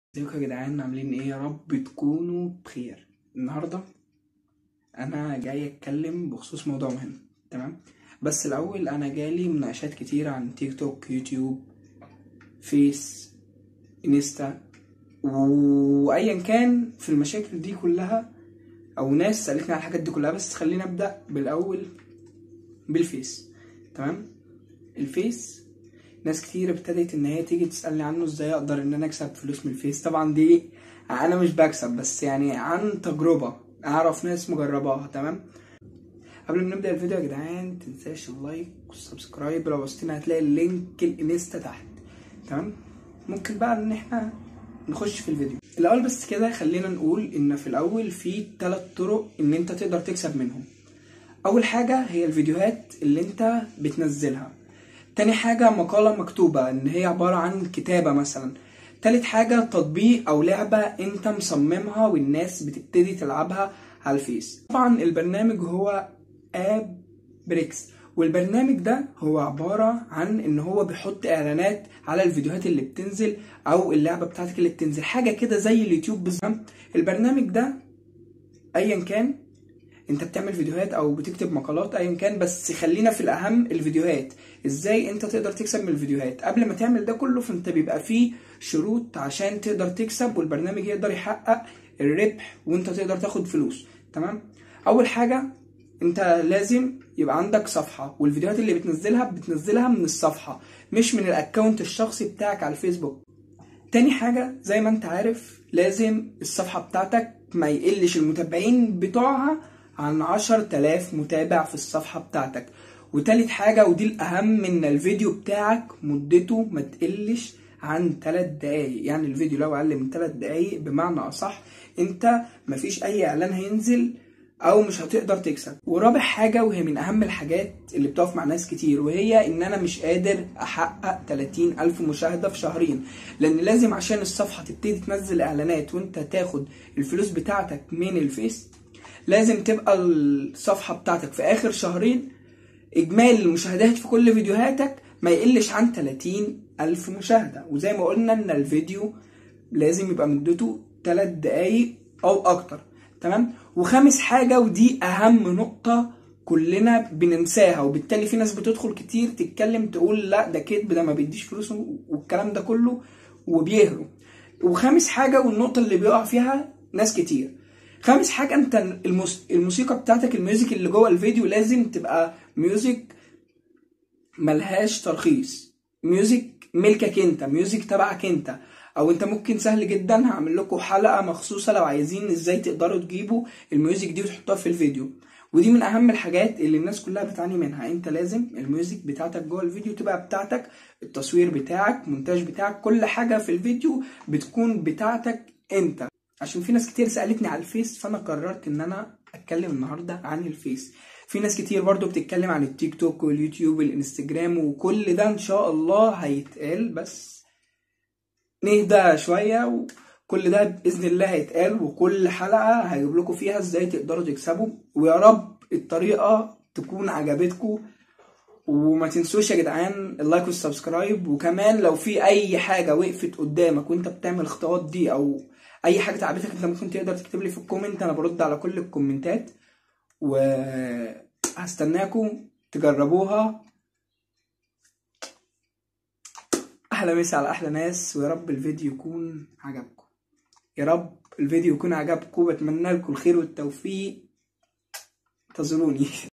ازيكم يا جدعان عاملين ايه يا رب تكونوا بخير النهارده انا جاي اتكلم بخصوص موضوع مهم تمام بس الاول انا جالي مناقشات كتير عن تيك توك يوتيوب فيس انستا وايا كان في المشاكل دي كلها او ناس سالتني على الحاجات دي كلها بس خلينا ابدا بالاول بالفيس تمام الفيس ناس كتير ابتدت ان هي تيجي تسالني عنه ازاي اقدر ان انا اكسب فلوس من الفيس طبعا دي انا مش بكسب بس يعني عن تجربه اعرف ناس مجرباها تمام قبل ما نبدا الفيديو يا جدعان متنساش اللايك والسبسكرايب لو وصلتنا هتلاقي اللينك الانستا تحت تمام ممكن بقى ان احنا نخش في الفيديو الاول بس كده خلينا نقول ان في الاول في ثلاث طرق ان انت تقدر تكسب منهم اول حاجه هي الفيديوهات اللي انت بتنزلها تاني حاجة مقالة مكتوبة ان هي عبارة عن كتابة مثلا تالت حاجة تطبيق او لعبة انت مصممها والناس بتبتدي تلعبها على الفيس طبعا البرنامج هو اب بريكس والبرنامج ده هو عبارة عن ان هو بيحط اعلانات على الفيديوهات اللي بتنزل او اللعبة بتاعتك اللي بتنزل حاجة كده زي اليوتيوب بالظبط البرنامج ده ايا كان انت بتعمل فيديوهات او بتكتب مقالات ايا كان بس خلينا في الاهم الفيديوهات ازاي انت تقدر تكسب من الفيديوهات قبل ما تعمل ده كله فانت بيبقى فيه شروط عشان تقدر تكسب والبرنامج يقدر يحقق الربح وانت تقدر تاخد فلوس تمام اول حاجه انت لازم يبقى عندك صفحه والفيديوهات اللي بتنزلها بتنزلها من الصفحه مش من الاكونت الشخصي بتاعك على الفيسبوك تاني حاجة زي ما انت عارف لازم الصفحة بتاعتك ما يقلش المتابعين بتوعها عن عشر تلاف متابع في الصفحة بتاعتك وتالت حاجة ودي الأهم إن الفيديو بتاعك مدته ما تقلش عن تلات دقايق يعني الفيديو لو أقل من تلات دقايق بمعنى أصح أنت مفيش أي إعلان هينزل أو مش هتقدر تكسب ورابع حاجة وهي من أهم الحاجات اللي بتقف مع ناس كتير وهي إن أنا مش قادر أحقق 30 ألف مشاهدة في شهرين لأن لازم عشان الصفحة تبتدي تنزل إعلانات وأنت تاخد الفلوس بتاعتك من الفيس لازم تبقى الصفحة بتاعتك في آخر شهرين إجمالي المشاهدات في كل فيديوهاتك ما يقلش عن 30 ألف مشاهدة وزي ما قلنا إن الفيديو لازم يبقى مدته 3 دقايق أو أكتر تمام وخامس حاجة ودي أهم نقطة كلنا بننساها وبالتالي في ناس بتدخل كتير تتكلم تقول لا ده كذب ده ما بيديش فلوس والكلام ده كله وبيهروا وخامس حاجة والنقطة اللي بيقع فيها ناس كتير خامس حاجه انت الموس... الموسيقى بتاعتك الميوزك اللي جوه الفيديو لازم تبقى ميوزك ملهاش ترخيص ميوزك ملكك انت ميوزك تبعك انت او انت ممكن سهل جدا هعمل لكم حلقه مخصوصه لو عايزين ازاي تقدروا تجيبوا الميوزك دي وتحطوها في الفيديو ودي من اهم الحاجات اللي الناس كلها بتعاني منها انت لازم الميوزك بتاعتك جوه الفيديو تبقى بتاعتك التصوير بتاعك المونتاج بتاعك كل حاجه في الفيديو بتكون بتاعتك انت عشان في ناس كتير سألتني على الفيس فأنا قررت إن أنا أتكلم النهاردة عن الفيس في ناس كتير برضو بتتكلم عن التيك توك واليوتيوب والإنستجرام وكل ده إن شاء الله هيتقال بس نهدى شوية وكل ده بإذن الله هيتقال وكل حلقة هجيب لكم فيها إزاي تقدروا تكسبوا ويا رب الطريقة تكون عجبتكم وما تنسوش يا جدعان اللايك والسبسكرايب وكمان لو في اي حاجه وقفت قدامك وانت بتعمل الخطوات دي او اي حاجه تعبتك انت ممكن تقدر تكتب لي في الكومنت انا برد على كل الكومنتات وهستناكم تجربوها احلى مسا على احلى ناس ويا رب الفيديو يكون عجبكم يا رب الفيديو يكون عجبكم بتمنى لكم الخير والتوفيق انتظروني